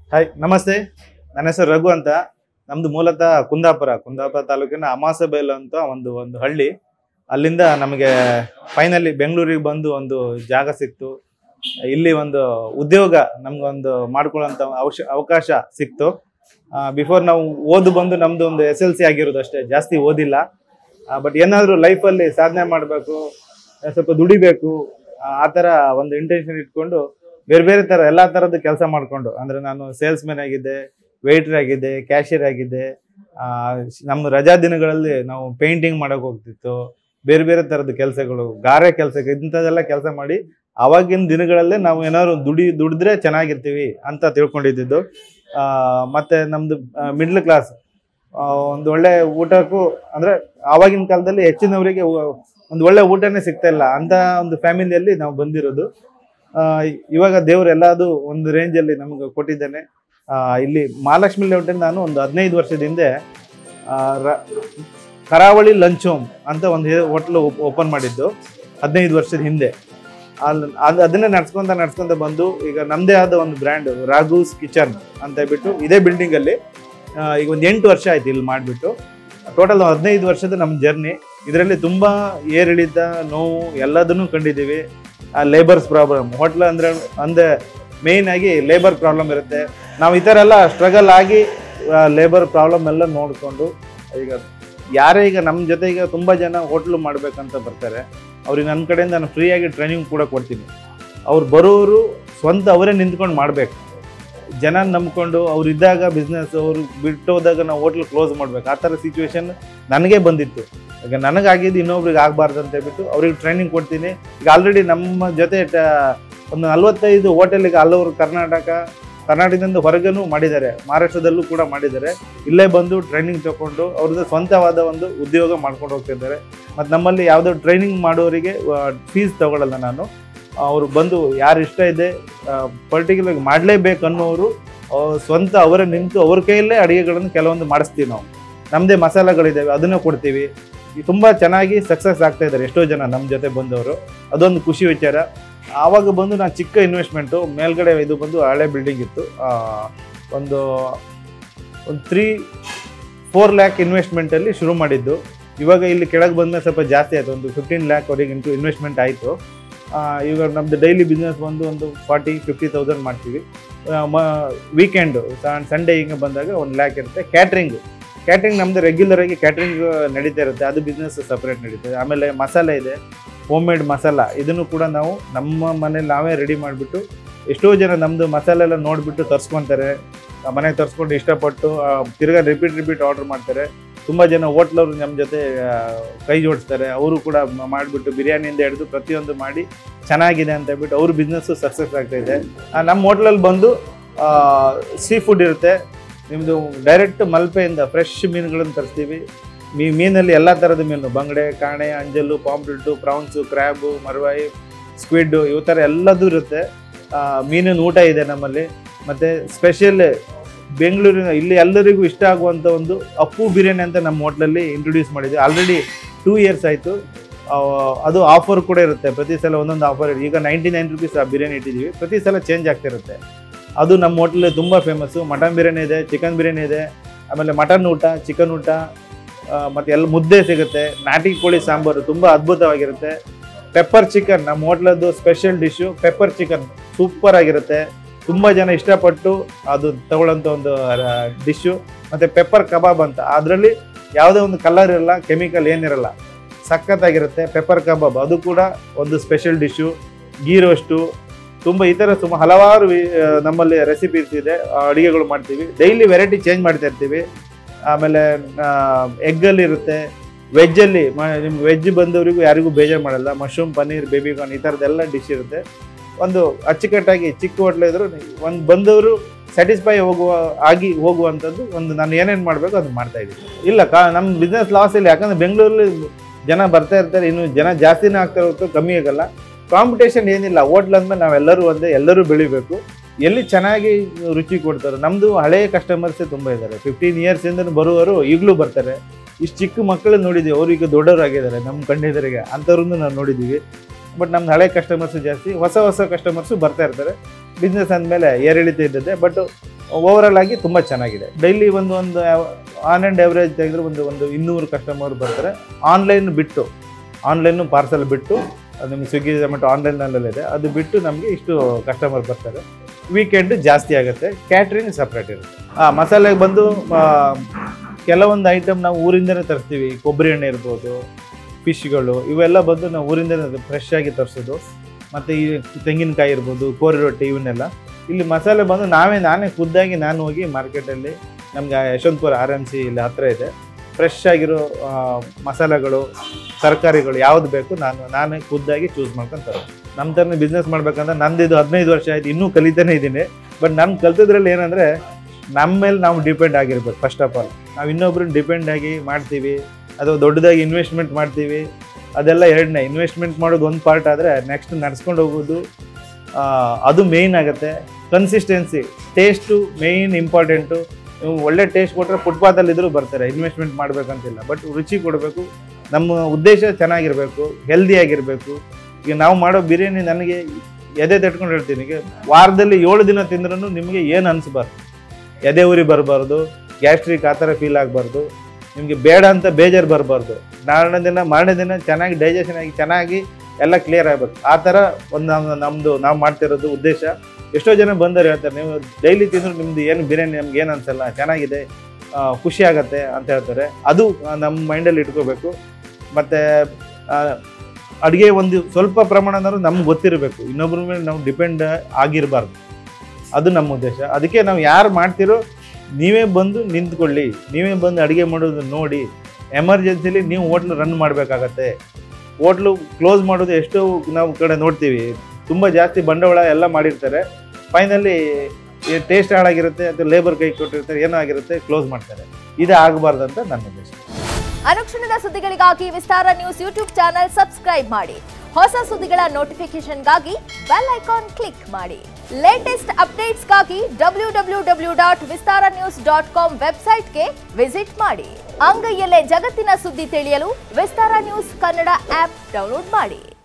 hi ನಮಸ್ತೆ ನನ್ನ ಹೆಸರು ರಘು ಅಂತ ನಮ್ದು ಮೂಲತಃ ಕುಂದಾಪುರ ಕುಂದಾಪುರ ತಾಲೂಕಿನ ಅಮಾಸಬೇಲ್ ಅಂತ ಒಂದು ಒಂದು ಹಳ್ಳಿ ಅಲ್ಲಿಂದ ನಮಗೆ ಫೈನಲಿ ಬೆಂಗಳೂರಿಗೆ ಬಂದು ಒಂದು ಜಾಗ ಸಿಕ್ತು ಇಲ್ಲಿ ಒಂದು ಉದ್ಯೋಗ ನಮ್ಗೊಂದು ಮಾಡ್ಕೊಳ್ಳೋಂಥ ಅವಶ ಅವಕಾಶ ಸಿಕ್ತು ಬಿಫೋರ್ ನಾವು ಓದು ಬಂದು ನಮ್ದು ಒಂದು ಎಸ್ ಎಲ್ ಸಿ ಆಗಿರೋದು ಅಷ್ಟೇ ಜಾಸ್ತಿ ಓದಿಲ್ಲ ಬಟ್ ಏನಾದರೂ ಲೈಫಲ್ಲಿ ಸಾಧನೆ ಮಾಡಬೇಕು ಸ್ವಲ್ಪ ದುಡಿಬೇಕು ಆ ಆ ಥರ ಒಂದು ಇಂಟೆನ್ಷನ್ ಇಟ್ಕೊಂಡು ಬೇರೆ ಬೇರೆ ಥರ ಎಲ್ಲ ಥರದ ಕೆಲಸ ಮಾಡಿಕೊಂಡು ಅಂದರೆ ನಾನು ಸೇಲ್ಸ್ ಮ್ಯಾನ್ ಆಗಿದ್ದೆ ವೇಟ್ರ್ ಆಗಿದ್ದೆ ಕ್ಯಾಶಿಯರ್ ಆಗಿದ್ದೆ ಆ, ಶ್- ನಮ್ಮ ರಜಾ ದಿನಗಳಲ್ಲಿ ನಾವು ಪೇಂಟಿಂಗ್ ಮಾಡೋಕೆ ಹೋಗ್ತಿತ್ತು ಬೇರೆ ಬೇರೆ ಥರದ ಕೆಲಸಗಳು ಗಾರೆ ಕೆಲಸಕ್ಕೆ ಇಂಥದ್ದೆಲ್ಲ ಕೆಲಸ ಮಾಡಿ ಆವಾಗಿನ ದಿನಗಳಲ್ಲೇ ನಾವು ಏನಾದ್ರು ದುಡಿ ದುಡಿದ್ರೆ ಚೆನ್ನಾಗಿರ್ತೀವಿ ಅಂತ ತಿಳ್ಕೊಂಡಿದ್ದು ಮತ್ತೆ ನಮ್ದು ಮಿಡ್ಲ್ ಕ್ಲಾಸ್ ಒಂದು ಒಳ್ಳೆ ಊಟಕ್ಕೂ ಅಂದ್ರೆ ಆವಾಗಿನ ಕಾಲದಲ್ಲಿ ಹೆಚ್ಚಿನವರಿಗೆ ಉ- ಒಂದು ಒಳ್ಳೆ ಊಟನೇ ಸಿಗ್ತಾ ಇಲ್ಲ ಅಂತ ಒಂದು ಫ್ಯಾಮಿಲಿಯಲ್ಲಿ ನಾವು ಬಂದಿರೋದು ಆ, ಇವಾಗ ದೇವ್ರು ಎಲ್ಲದು ಒಂದು ರೇಂಜಲ್ಲಿ ನಮಗೆ ಕೊಟ್ಟಿದ್ದಾನೆ ಆ, ಇಲ್ಲಿ ಮಹಾಲಕ್ಷ್ಮಿ ಲೇಔಟಲ್ಲಿ ನಾನು ಒಂದು ಹದಿನೈದು ವರ್ಷದ ಹಿಂದೆ ಆ, ರ- ಕರಾವಳಿ ಲಂಚ್ ಹೋಮ್ ಅಂತ ಒಂದು ಹೋಟ್ಲು ಓಪನ್ ಮಾಡಿದ್ದು ಹದಿನೈದು ವರ್ಷದ ಹಿಂದೆ ಅಲ್ಲಿ ಅದು ಅದನ್ನೇ ನಡ್ಸ್ಕೊಂತ ನಡ್ಸ್ಕೊಂತ ಬಂದು ಈಗ ನಮ್ಮದೇ ಆದ ಒಂದು ಬ್ರ್ಯಾಂಡ್ ರಾಘೂಸ್ ಕಿಚನ್ ಅಂತ ಹೇಳ್ಬಿಟ್ಟು ಇದೇ ಬಿಲ್ಡಿಂಗಲ್ಲಿ ಈಗ ಒಂದು ಎಂಟು ವರ್ಷ ಆಯ್ತು ಇಲ್ಲಿ ಮಾಡಿಬಿಟ್ಟು ಟೋಟಲ್ ಹದಿನೈದು ವರ್ಷದ ನಮ್ಮ ಜರ್ನಿ ಇದರಲ್ಲಿ ತುಂಬ ಏರಿಳಿತ ನೋವು ಎಲ್ಲದನ್ನು ಕಂಡಿದ್ದೀವಿ ಲೇಬರ್ಸ್ ಪ್ರಾಬ್ಲಮ್ ಹೋಟ್ಲ್ ಅಂದ್ರೆ ಅಂದ್ರೆ ಮೇಯ್ನ್ ಆಗಿ ಲೇಬರ್ ಪ್ರಾಬ್ಲಮ್ ಇರುತ್ತೆ ನಾವು ಈ ಥರ ಎಲ್ಲ ಸ್ಟ್ರಗಲ್ ಆಗಿ ಲೇಬರ್ ಪ್ರಾಬ್ಲಮ್ ಎಲ್ಲ ನೋಡಿಕೊಂಡು ಈಗ ಯಾರೇ ಈಗ ನಮ್ಮ ಜೊತೆ ಈಗ ತುಂಬ ಜನ ಹೋಟ್ಲು ಮಾಡ್ಬೇಕಂತ ಬರ್ತಾರೆ ಅವ್ರಿಗೆ ನನ್ನ ಕಡೆಯಿಂದ ನಾನು ಫ್ರೀಯಾಗಿ ಟ್ರೈನಿಂಗ್ ಕೂಡ ಕೊಡ್ತೀನಿ ಅವ್ರು ಬರೋರು ಸ್ವಂತ ಅವರೇ ನಿಂತ್ಕೊಂಡು ಮಾಡಬೇಕು ಜನ ನಂಬ್ಕೊಂಡು ಅವ್ರು ಇದ್ದಾಗ ಬಿಸ್ನೆಸ್ ಅವರು ಬಿಟ್ಟು ಹೋದಾಗ ನಾವು ಹೋಟ್ಲ್ ಕ್ಲೋಸ್ ಮಾಡ್ಬೇಕು ಆ ಥರ ಸಿಚುವೇಶನ್ ನನಗೆ ಬಂದಿತ್ತು ಈಗ ನನಗಾಗಿದ್ದು ಇನ್ನೊಬ್ರಿಗೆ ಆಗಬಾರ್ದು ಅಂತ ಹೇಳ್ಬಿಟ್ಟು ಅವ್ರಿಗೆ ಟ್ರೈನಿಂಗ್ ಕೊಡ್ತೀನಿ ಈಗ ಆಲ್ರೆಡಿ ನಮ್ಮ ಜೊತೆ ಟ- ಒಂದು ನಲ್ವತ್ತೈದು ಹೋಟೆಲಿಗೆ ಅಲ್ಲವರು ಕರ್ನಾಟಕ ಕರ್ನಾಟಕದಿಂದ ಹೊರಗೇನೂ ಮಾಡಿದ್ದಾರೆ ಮಹಾರಾಷ್ಟ್ರದಲ್ಲೂ ಕೂಡ ಮಾಡಿದ್ದಾರೆ ಇಲ್ಲೇ ಬಂದು ಟ್ರೈನಿಂಗ್ ತಗೊಂಡು ಅವ್ರದ್ದು ಸ್ವಂತವಾದ ಒಂದು ಉದ್ಯೋಗ ಮಾಡ್ಕೊಂಡು ಹೋಗ್ತಿದ್ದಾರೆ ಮತ್ತು ನಮ್ಮಲ್ಲಿ ಯಾವುದೋ ಟ್ರೈನಿಂಗ್ ಮಾಡೋರಿಗೆ ಫೀಸ್ ತಗೊಳ್ಳಲ್ಲ ನಾನು ಅವರು ಬಂದು ಯಾರು ಇಷ್ಟ ಇದೆ ಪರ್ಟಿಕ್ಯುಲರ್ ಮಾಡಲೇಬೇಕು ಅನ್ನೋರು ಆ, ಸ್ವಂತ ಅವರೇ ನಿಂತು ಅವ್ರ ಕೈಯಲ್ಲೇ ಅಡುಗೆಗಳನ್ನು ಕೆಲವೊಂದು ಮಾಡಿಸ್ತೀವಿ ನಾವು ನಮ್ಮದೇ ಮಸಾಲೆಗಳಿದ್ದಾವೆ ಅದನ್ನು ಕೊಡ್ತೀವಿ ಈ ತುಂಬ ಚೆನ್ನಾಗಿ ಸಕ್ಸಸ್ ಆಗ್ತಾ ಇದ್ದಾರೆ ಎಷ್ಟೋ ಜನ ನಮ್ಮ ಜೊತೆ ಬಂದವರು ಅದೊಂದು ಖುಷಿ ವಿಚಾರ ಆವಾಗ ಬಂದು ನಾನು ಚಿಕ್ಕ ಇನ್ವೆಸ್ಟ್ಮೆಂಟು ಮೇಲ್ಗಡೆ ಇದು ಬಂದು ಹಳೆ ಬಿಲ್ಡಿಂಗ್ ಇತ್ತು ಆ, ಒಂದು ಒಂದು ತ್ರೀ ಫೋರ್ ಲ್ಯಾಕ್ ಇನ್ವೆಸ್ಟ್ಮೆಂಟಲ್ಲಿ ಶುರು ಮಾಡಿದ್ದು ಇವಾಗ ಇಲ್ಲಿ ಕೆಳಗೆ ಬಂದಮೇಲೆ ಸ್ವಲ್ಪ ಜಾಸ್ತಿ ಆಯಿತು ಒಂದು ಫಿಫ್ಟೀನ್ ಲ್ಯಾಕ್ ವರೆಗೆ ಇಂಟು ಇನ್ವೆಸ್ಟ್ಮೆಂಟ್ ಆಯಿತು ಇವಾಗ ನಮ್ಮದು ಡೈಲಿ ಬಿಸ್ನೆಸ್ ಬಂದು ಒಂದು ಫಾರ್ಟಿ ಫಿಫ್ಟಿ ತೌಸಂಡ್ ಮಾಡ್ತೀವಿ ವೀಕೆಂಡು ಸಂಡೇ ಹಿಂಗೆ ಬಂದಾಗ ಒಂದು ಲ್ಯಾಕ್ ಇರುತ್ತೆ ಕ್ಯಾಟ್ರಿಂಗ್ ಕ್ಯಾಟ್ರಿಂಗ್ ನಮ್ಮದು ರೆಗ್ಯುಲರ್ ಆಗಿ ಕ್ಯಾಟ್ರಿಂಗ್ ನಡೀತಾ ಇರುತ್ತೆ ಅದು ಬಿಸ್ನೆಸ್ ಸಪ್ರೇಟ್ ನಡೀತದೆ ಆಮೇಲೆ ಮಸಾಲೆ ಇದೆ ಹೋಮ್ ಮೇಡ್ ಮಸಾಲ ಇದನ್ನು ಕೂಡ ನಾವು ನಮ್ಮ ಮನೇಲಿ ನಾವೇ ರೆಡಿ ಮಾಡಿಬಿಟ್ಟು ಎಷ್ಟೋ ಜನ ನಮ್ಮದು ಮಸಾಲೆ ಎಲ್ಲ ನೋಡಿಬಿಟ್ಟು ತರಿಸ್ಕೊತಾರೆ ಮನೆಗೆ ತರಿಸ್ಕೊಂಡು ಇಷ್ಟಪಟ್ಟು ಆ, ತಿರ್ಗಾ ರಿಪೀಟ್ ರಿಪೀಟ್ ಆರ್ಡರ್ ಮಾಡ್ತಾರೆ ತುಂಬ ಜನ ಹೋಟ್ಲವ್ರು ನಮ್ಮ ಜೊತೆ ಆ, ಕೈ ಜೋಡಿಸ್ತಾರೆ ಅವರು ಕೂಡ ಮ- ಮಾಡಿಬಿಟ್ಟು ಬಿರಿಯಾನಿಯಿಂದ ಹಿಡಿದು ಪ್ರತಿಯೊಂದು ಮಾಡಿ ಚೆನ್ನಾಗಿದೆ ಅಂತ ಹೇಳ್ಬಿಟ್ಟು ಅವ್ರ ಬಿಸ್ನೆಸ್ಸು ಸಕ್ಸಸ್ ಆಗ್ತಾ ಇದೆ ಆ, ನಮ್ಮ ಹೋಟ್ಲಲ್ಲಿ ಬಂದು ಸೀ ಫುಡ್ ಇರುತ್ತೆ ನಿಮ್ಮದು ಡೈರೆಕ್ಟ್ ಮಲ್ಪೆಯಿಂದ ಫ್ರೆಶ್ ಮೀನುಗಳನ್ನು ತರಿಸ್ತೀವಿ ಮೀ ಮೀನಲ್ಲಿ ಎಲ್ಲ ಥರದ ಮೀನು ಬಂಗಡೆ ಕಾಣೆ ಅಂಜಲ್ಲು ಪಾಂಪ್ಲೆಟ್ಟು ಪ್ರಾನ್ಸು ಕ್ರ್ಯಾಬು ಮರ್ವಾಯಿ ಸ್ಕ್ವಿಡ್ಡು ಇವು ಥರ ಎಲ್ಲದೂ ಇರುತ್ತೆ ಆ, ಮೀನಿನ ಊಟ ಇದೆ ನಮ್ಮಲ್ಲಿ ಮತ್ತು ಸ್ಪೆಷಲ್ ಬೆಂಗಳೂರಿನ ಇಲ್ಲಿ ಎಲ್ಲರಿಗೂ ಇಷ್ಟ ಆಗುವಂಥ ಒಂದು ಅಪ್ಪು ಬಿರಿಯಾನಿ ಅಂತ ನಮ್ಮ ಹೋಟ್ಲಲ್ಲಿ ಇಂಟ್ರೊಡ್ಯೂಸ್ ಮಾಡಿದ್ವಿ ಆಲ್ರೆಡಿ ಟೂ ಇಯರ್ಸ್ ಆಯಿತು ಅದು ಆಫರ್ ಕೂಡ ಇರುತ್ತೆ ಪ್ರತಿ ಸಲ ಒಂದೊಂದು ಆಫರ್ ಈಗ ನೈಂಟಿ ನೈನ್ ರುಪೀಸ್ ಆ ಬಿರಿಯಾನಿ ಇಟ್ಟಿದ್ದೀವಿ ಪ್ರತಿ ಸಲ ಚೇಂಜ್ ಆಗ್ತಿರುತ್ತೆ ಅದು ನಮ್ಮ ಹೋಟ್ಲಲ್ಲಿ ತುಂಬ ಫೇಮಸ್ಸು ಮಟನ್ ಬಿರಿಯಾನಿ ಇದೆ ಚಿಕನ್ ಬಿರಿಯಾನಿ ಇದೆ ಆಮೇಲೆ ಮಟನ್ ಊಟ ಚಿಕನ್ ಊಟ ಮತ್ತು ಎಲ್ಲ ಮುದ್ದೆ ಸಿಗುತ್ತೆ ನಾಟಿ ಕೋಳಿ ಸಾಂಬಾರು ತುಂಬ ಅದ್ಭುತವಾಗಿರುತ್ತೆ ಪೆಪ್ಪರ್ ಚಿಕನ್ ನಮ್ಮ ಹೋಟ್ಲದ್ದು special dish pepper chicken super ಆಗಿರುತ್ತೆ ತುಂಬ ಜನ ಇಷ್ಟಪಟ್ಟು ಅದು ತಗೊಳ್ಳೋಂಥ ಒಂದು ಡಿಶ್ಶು ಮತ್ತು ಪೆಪ್ಪರ್ ಕಬಾಬ್ ಅಂತ ಅದರಲ್ಲಿ ಯಾವುದೇ ಒಂದು ಕಲರ್ ಇರಲ್ಲ ಕೆಮಿಕಲ್ ಏನಿರಲ್ಲ ಸಖತ್ತಾಗಿರುತ್ತೆ ಪೆಪ್ಪರ್ ಕಬಾಬ್ ಅದು ಕೂಡ ಒಂದು ಸ್ಪೆಷಲ್ ಡಿಶ್ಶು ಗೀ ರೋಸ್ಟು ತುಂಬ ಈ ಥರ ತುಂಬ ಹಲವಾರು ವಿ- ಆ, ನಮ್ಮಲ್ಲಿ ರೆಸಿಪೀಸ್ ಇದೆ ಆ, ಅಡುಗೆಗಳು ಮಾಡ್ತೀವಿ ಡೈಲಿ ವೆರೈಟಿ ಚೇಂಜ್ ಮಾಡ್ತಾ ಇರ್ತೀವಿ ಆಮೇಲೆ ಎಗ್ಗಲ್ಲಿ ಇರುತ್ತೆ ವೆಜ್ಜಲ್ಲಿ ನಿಮ್ಗೆ ವೆಜ್ ಬಂದವರಿಗೂ ಯಾರಿಗೂ ಬೇಜಾರು ಮಾಡಲ್ಲ ಮಶ್ರೂಮ್ ಪನ್ನೀರ್ ಬೇಬಿಕಾರ್ನ್ ಈ ಥರದ್ದೆಲ್ಲ ಡಿಶ್ ಇರುತ್ತೆ ಒಂದು ಅಚ್ಚುಕಟ್ಟಾಗಿ ಚಿಕ್ಕ ಹೋಟ್ಲ್ ಇದ್ರು ಒಂದು ಬಂದವರು ಸ್ಯಾಟಿಸ್ಫೈ ಹೋಗುವ ಆಗಿ ಹೋಗುವಂಥದ್ದು ಒಂದು ನಾನು ಏನೇನು ಮಾಡಬೇಕು ಅದು ಮಾಡ್ತಾ ಇದ್ದೀನಿ ಇಲ್ಲ ಕಾ ನಮ್ಮ ಬಿಸ್ನೆಸ್ ಲಾಸ್ ಇಲ್ಲ ಯಾಕಂದ್ರೆ ಬೆಂಗಳೂರಲ್ಲಿ ಜನ ಬರ್ತಾ ಇರ್ತಾರೆ ಇನ್ನು ಜನ ಜಾಸ್ತಿನೇ ಆಗ್ತಾ ಹೊರತು ಕಮ್ಮಿ ಆಗಲ್ಲ ಕಾಂಪಿಟೇಷನ್ ಏನಿಲ್ಲ ಹೋಟ್ಲ್ ಅಂದ್ಮೇಲೆ ನಾವೆಲ್ಲರೂ ಒಂದೇ ಎಲ್ಲರೂ ಬೆಳಿಬೇಕು ಎಲ್ಲಿ ಚೆನ್ನಾಗಿ ರುಚಿ ಕೊಡ್ತಾರೆ ನಮ್ಮದು ಹಳೆಯ ಕಸ್ಟಮರ್ಸೇ ತುಂಬ ಇದ್ದಾರೆ ಫಿಫ್ಟೀನ್ ಇಯರ್ಸಿಂದ ಬರುವವರು ಈಗಲೂ ಬರ್ತಾರೆ ಇಷ್ಟು ಚಿಕ್ಕ ಮಕ್ಕಳನ್ನ ನೋಡಿದ್ದೀವಿ ಅವರು ಈಗ ದೊಡ್ಡವರಾಗಿದ್ದಾರೆ ನಮ್ಮ ಕಣ್ಣೆದುರಿಗೆ ಅಂಥವ್ರನ್ನು ನಾವು ನೋಡಿದ್ದೀವಿ ಬಟ್ ನಮ್ದು ಹಳೆ ಕಸ್ಟಮರ್ಸು ಜಾಸ್ತಿ ಹೊಸ ಹೊಸ ಕಸ್ಟಮರ್ಸು ಬರ್ತಾ ಇರ್ತಾರೆ ಬಿಸ್ನೆಸ್ ಅಂದಮೇಲೆ ಏರಿಳಿತ ಇದ್ದದೆ ಬಟ್ ಓವರಾಲ್ ಆಗಿ ತುಂಬ ಚೆನ್ನಾಗಿದೆ ಡೈಲಿ ಒಂದು ಒಂದು ಆನ್ ಆ್ಯಂಡ್ ಎವರೇಜ್ ತೆಗೆದ್ರೆ ಒಂದು ಒಂದು ಇನ್ನೂರು ಕಸ್ಟಮರ್ ಬರ್ತಾರೆ ಆನ್ಲೈನ್ ಬಿಟ್ಟು ಆನ್ಲೈನು ಪಾರ್ಸಲ್ ಬಿಟ್ಟು ಅದು ನಿಮ್ಗೆ ಸ್ವಿಗ್ಗಿ ಜೊಮೆಟೊ ಆನ್ಲೈನಲ್ಲೇ ಇದೆ ಅದು ಬಿಟ್ಟು ನಮಗೆ ಇಷ್ಟು ಕಸ್ಟಮರ್ ಬರ್ತಾರೆ ವೀಕೆಂಡ್ ಜಾಸ್ತಿ ಆಗುತ್ತೆ ಕ್ಯಾಟ್ರಿಂಗ್ ಸಪ್ರೇಟ್ ಇರುತ್ತೆ ಹಾಂ ಮಸಾಲೆಗೆ ಬಂದು ಆ, ಕೆಲವೊಂದು ಐಟಮ್ ನಾವು ಊರಿಂದನೇ ತರಿಸ್ತೀವಿ ಕೊಬ್ಬರಿ ಎಣ್ಣೆ ಇರ್ಬೋದು ಫಿಶ್ಗಳು ಇವೆಲ್ಲ ಬಂದು ನಾವು ಊರಿಂದನೇ ಫ್ರೆಶ್ ಆಗಿ ತರಿಸೋದು ಮತ್ತು ಈ ತೆಂಗಿನಕಾಯಿ ಇರ್ಬೋದು ಕೋರಿ ರೊಟ್ಟಿ ಇವನ್ನೆಲ್ಲ ಇಲ್ಲಿ ಮಸಾಲೆ ಬಂದು ನಾವೇ ನಾನೇ ಖುದ್ದಾಗಿ ನಾನು ಹೋಗಿ ಮಾರ್ಕೆಟಲ್ಲಿ ನಮ್ಗೆ ಯಶವಂತಪುರ ಆರ್ ಎಮ್ ಸಿ ಇಲ್ಲಿ ಹತ್ತಿರ ಇದೆ ಫ್ರೆಶ್ ಆಗಿರೋ ಆ, ಮಸಾಲೆಗಳು ತರಕಾರಿಗಳು ಯಾವ್ದು ಬೇಕು ನಾನು ನಾನೇ ಖುದ್ದಾಗಿ ಚೂಸ್ ಮಾಡ್ಕೊಂಡು ತರೋದು ನಮ್ಮ ಥರನೇ ಬಿಸ್ನೆಸ್ ಮಾಡ್ಬೇಕಂದ್ರೆ ನಂದು ಇದು ಹದಿನೈದು ವರ್ಷ ಆಯ್ತು ಇನ್ನೂ ಕಲಿತಾನೆ ಇದ್ದೀನಿ ಬಟ್ ನಾನು ಕಲ್ತಿದ್ರಲ್ಲಿ ಏನಂದರೆ ನಮ್ಮ ಮೇಲೆ ನಾವು ಡಿಪೆಂಡ್ ಆಗಿರ್ಬೇಕು ಫಸ್ಟ್ ಆಫ್ ಆಲ್ ನಾವು ಇನ್ನೊಬ್ರನ್ನ ಡಿಪೆಂಡ್ ಆಗಿ ಮಾಡ್ತೀವಿ ಅಥವಾ ದೊಡ್ಡದಾಗಿ ಇನ್ವೆಸ್ಟ್ಮೆಂಟ್ ಮಾಡ್ತೀವಿ ಅದೆಲ್ಲ ಎರಡನೇ ಇನ್ವೆಸ್ಟ್ಮೆಂಟ್ ಮಾಡೋದು ಒಂದು ಪಾರ್ಟ್ ಆದರೆ ನೆಕ್ಸ್ಟ್ ನಡ್ಸ್ಕೊಂಡು ಹೋಗೋದು ಆ, ಅದು ಮೇಯ್ನ್ ಆಗುತ್ತೆ ಕನ್ಸಿಸ್ಟೆನ್ಸಿ ಟೇಸ್ಟು ಮೇಯ್ನ್ ಇಂಪಾರ್ಟೆಂಟು ನೀವು ಒಳ್ಳೆ ಟೇಸ್ಟ್ ಕೊಟ್ಟರೆ ಫುಟ್ಪಾತಲ್ಲಿ ಇದ್ರೂ ಬರ್ತಾರೆ ಇನ್ವೆಸ್ಟ್ಮೆಂಟ್ ಮಾಡಬೇಕಂತಿಲ್ಲ ಬಟ್ ರುಚಿ ಕೊಡಬೇಕು ನಮ್ಮ ಉದ್ದೇಶ ಚೆನ್ನಾಗಿರಬೇಕು ಹೆಲ್ದಿ ಆಗಿರಬೇಕು ಈಗ ನಾವು ಮಾಡೋ ಬಿರಿಯಾನಿ ನನಗೆ ಎದೆ ತಟ್ಕೊಂಡು ಹೇಳ್ತೀನಿ ಈಗ ವಾರದಲ್ಲಿ ಏಳು ದಿನ ತಿಂದ್ರೂ ನಿಮಗೆ ಏನು ಅನಿಸ್ಬಾರ್ದು ಎದೆ ಉರಿ ಬರಬಾರ್ದು ಗ್ಯಾಸ್ಟ್ರಿಕ್ ಆ ಥರ ಫೀಲ್ ಆಗಬಾರ್ದು ನಿಮಗೆ ಬೇಡ ಅಂತ ಬೇಜಾರು ಬರಬಾರ್ದು ನಾಳೆ ದಿನ ಮಾರನೇ ದಿನ ಚೆನ್ನಾಗಿ ಡೈಜೆಷನ್ ಆಗಿ ಚೆನ್ನಾಗಿ ಎಲ್ಲ ಕ್ಲಿಯರ್ ಆಗಬೇಕು ಆ ಥರ ಒಂದು ನಮ್ಮ ನಮ್ಮದು ನಾವು ಮಾಡ್ತಿರೋದು ಉದ್ದೇಶ ಎಷ್ಟೋ ಜನ ಬಂದವರು ಹೇಳ್ತಾರೆ ನೀವು ಡೈಲಿ ತಿಂದ್ರು ನಿಮ್ದು ಏನು ಬಿರಿಯಾನಿ ನಮ್ಗೆ ಏನು ಅನ್ಸಲ್ಲ ಚೆನ್ನಾಗಿದೆ ಆ, ಖುಷಿ ಆಗತ್ತೆ ಅಂತ ಹೇಳ್ತಾರೆ ಅದು ಆ, ನಮ್ಮ ಮೈಂಡಲ್ಲಿ ಇಟ್ಕೋಬೇಕು ಮತ್ತು ಅಡುಗೆ ಒಂದು ಸ್ವಲ್ಪ ಪ್ರಮಾಣನಾದ್ರು ನಮ್ಗೆ ಗೊತ್ತಿರಬೇಕು ಇನ್ನೊಬ್ಬರ ಮೇಲೆ ನಾವು ಡಿಪೆಂಡ್ ಆಗಿರಬಾರ್ದು ಅದು ನಮ್ಮ ಉದ್ದೇಶ ಅದಕ್ಕೆ ನಾವು ಯಾರು ಮಾಡ್ತಿರೋ ನೀವೇ ಬಂದು ನಿಂತ್ಕೊಳ್ಳಿ ನೀವೇ ಬಂದು ಅಡುಗೆ ಮಾಡೋದು ನೋಡಿ ಎಮರ್ಜೆನ್ಸಿಲಿ ನೀವು ಹೋಟ್ಲು ರನ್ ಮಾಡಬೇಕಾಗತ್ತೆ ಹೋಟ್ಲು ಕ್ಲೋಸ್ ಮಾಡೋದು ಎಷ್ಟೋ ನಾವು ಕಡೆ ನೋಡ್ತೀವಿ ತುಂಬ ಜಾಸ್ತಿ ಬಂಡವಾಳ ಎಲ್ಲ ಮಾಡಿರ್ತಾರೆ ಫೈನಲಿ ಟೇಸ್ಟ್ ಹಾಳಾಗಿರುತ್ತೆ ಅಥವಾ ಲೇಬರ್ ಕೈ ಕೊಟ್ಟಿರ್ತಾರೆ ಏನೋ ಆಗಿರುತ್ತೆ ಕ್ಲೋಸ್ ಮಾಡ್ತಾರೆ ಇದು ಆಗಬಾರ್ದು ಅಂತ ನನ್ನ ಉದ್ದೇಶ ಅನುಕ್ಷಣದ ಸುದ್ದಿಗಳಿಗಾಗಿ Vistara news YouTube channel subscribe ಮಾಡಿ ಹೊಸ ಸುದ್ದಿಗಳ ನೋಟಿಫಿಕೇಶನ್ಗಾಗಿ ಬೆಲ್ ಐಕಾನ್ ಕ್ಲಿಕ್ ಮಾಡಿ ಲೇಟೆಸ್ಟ್ ಅಪ್ಡೇಟ್ಸ್ಗಾಗಿ W W W dot Vistara news dot com ವೆಬ್ಸೈಟ್ಗೆ ವಿಸಿಟ್ ಮಾಡಿ ಅಂಗೈಯಲ್ಲೇ ಜಗತ್ತಿನ ಸುದ್ದಿ ತಿಳಿಯಲು Vistara news Kannada app download ಮಾಡಿ